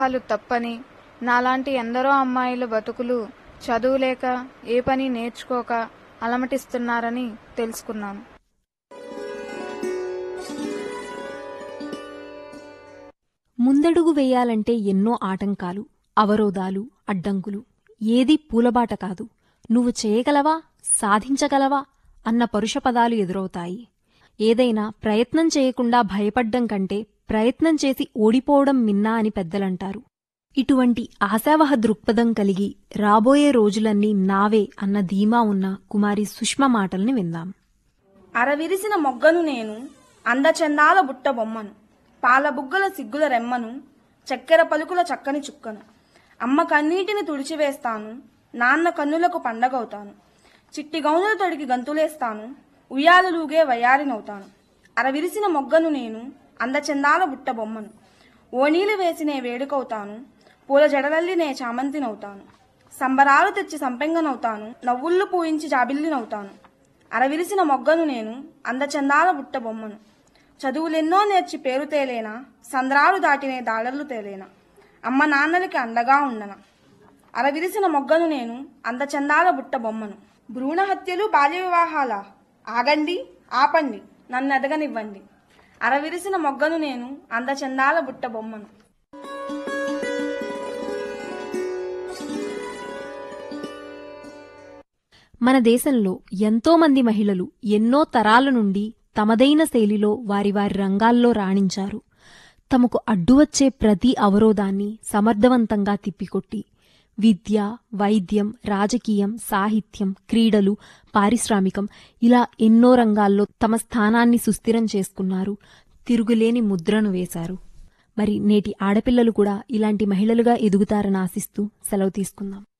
వాళ్ళు తప్పని నాలాంటి ఎందరో అమ్మాయిల బతుకులు చదువులేక ఏ పని నేర్చుకోక అలమటిస్తున్నారని తెలుసుకున్నాను ముందడుగు వేయాలంటే ఎన్నో ఆటంకాలు అవరోధాలు అడ్డంకులు ఏదీ పూలబాట కాదు నువ్వు చేయగలవా సాధించగలవా అన్న పరుష పదాలు ఎదురవుతాయి ఏదైనా ప్రయత్నం చేయకుండా భయపడ్డం కంటే ప్రయత్నం చేసి ఓడిపోవడం మిన్నా అని పెద్దలంటారు ఇటువంటి ఆశావహ దృక్పథం కలిగి రాబోయే రోజులన్నీ నావే అన్న ధీమా ఉన్న కుమారి సుష్మ మాటల్ని విందాం అరవిరిసిన మొగ్గను నేను అందచందాల బుట్ట బొమ్మను పాల బుగ్గల సిగ్గుల రెమ్మను చక్కెర పలుకుల చక్కని చుక్కను అమ్మ కన్నీటిని తుడిచివేస్తాను నాన్న కన్నులకు పండగవుతాను చిట్టి గౌనుల తొడికి గంతులేస్తాను ఉయ్యాలలుగే వయారినవుతాను అరవిరిసిన మొగ్గను నేను అందచందాల బుట్ట బొమ్మను ఓనీలు వేసి నే వేడుకవుతాను పూల జడలల్లి నే చామంతినవుతాను సంబరాలు తెచ్చి సంపెంగనవుతాను నవ్వుళ్ళు పూయించి జాబిల్లినవుతాను అరవిరిసిన మొగ్గను నేను అందచందాల బుట్ట బొమ్మను చదువులెన్నో నేర్చి పేరు తేలేనా సంద్రాలు దాటినే దాడర్లు తేలేనా అమ్మ నాన్నలకి అండగా ఉండన అరవిరిసిన మొగ్గను నేను అందచందాల బుట్ట బొమ్మను భ్రూణ హత్యలు బాల్య వివాహాల ఆగండి ఆపండి నన్ను ఎదగనివ్వండి అరవిరిసిన మొగ్గను నేను అందచందాల బుట్ట బొమ్మను మన దేశంలో ఎంతో మంది మహిళలు ఎన్నో తరాల నుండి తమదైన శైలిలో వారి వారి రంగాల్లో రాణించారు తమకు అడ్డువచ్చే ప్రతి అవరోధాన్ని సమర్థవంతంగా తిప్పికొట్టి విద్య వైద్యం రాజకీయం సాహిత్యం క్రీడలు పారిశ్రామికం ఇలా ఎన్నో రంగాల్లో తమ స్థానాన్ని సుస్థిరం చేసుకున్నారు తిరుగులేని ముద్రను వేశారు మరి నేటి ఆడపిల్లలు కూడా ఇలాంటి మహిళలుగా ఎదుగుతారని ఆశిస్తూ సెలవు తీసుకుందాం